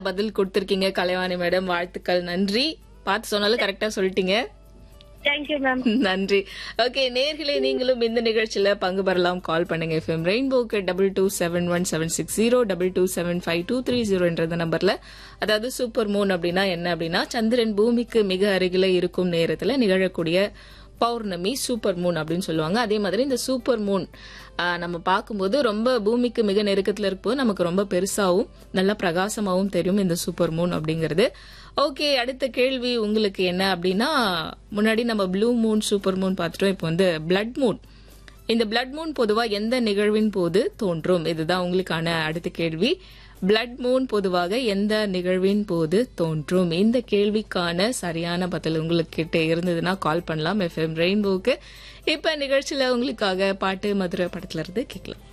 பதில் கொடுத்திருக்கீங்க கலைவாணி மேடம் வாழ்த்துக்கள் நன்றி பார்த்து சொன்னாலும் கரெக்டா சொல்லிட்டீங்க தேங்க்யூ மேம் நன்றி ஓகே நேர்களே நீங்களும் இந்த நிகழ்ச்சியில பங்கு பெறலாம் கால் பண்ணுங்க எஃப்எம் ரெயின்போக்கு double two seven one seven six zero double two seven five two three zero என்ற நம்பர்ல அதாவது சூப்பர் மூன் அப்படின்னா என்ன அப்படின்னா சந்திரன் பூமிக்கு மிக அருகில இருக்கும் நேரத்துல நிகழக்கூடிய பௌர்ணமி சூப்பர் மூன் அப்படின்னு சொல்லுவாங்க அதே மாதிரி இந்த சூப்பர் மூன் ஆஹ், நம்ம பார்க்கும்போது ரொம்ப பூமிக்கு மிக நெருக்கத்துல இருக்கும்போது நமக்கு ரொம்ப பெருசாவும் நல்லா பிரகாசமாவும் தெரியும் இந்த சூப்பர் மூன் அப்படிங்கிறது ஓகே அடுத்த கேள்வி உங்களுக்கு என்ன அப்படின்னா முன்னாடி நம்ம ப்ளூ மூன் சூப்பர் மூன் பார்த்துட்டோம் இப்போ வந்து பிளட் மூன் இந்த பிளட் மூன் பொதுவா எந்த நிகழ்வின் போது தோன்றும் இதுதான் உங்களுக்கான அடுத்த கேள்வி பிளட் மூன் பொதுவாக எந்த நிகழ்வின் போது தோன்றும் இந்த கேள்விக்கான சரியான பதில் உங்களுக்கு கிட்ட இருந்ததுன்னா கால் பண்ணலாம் எஃப்எம் ரெயின்போக்கு இப்ப நிகழ்ச்சியில உங்களுக்காக பாட்டு மதுரை படத்துல இருந்து கேட்கலாம்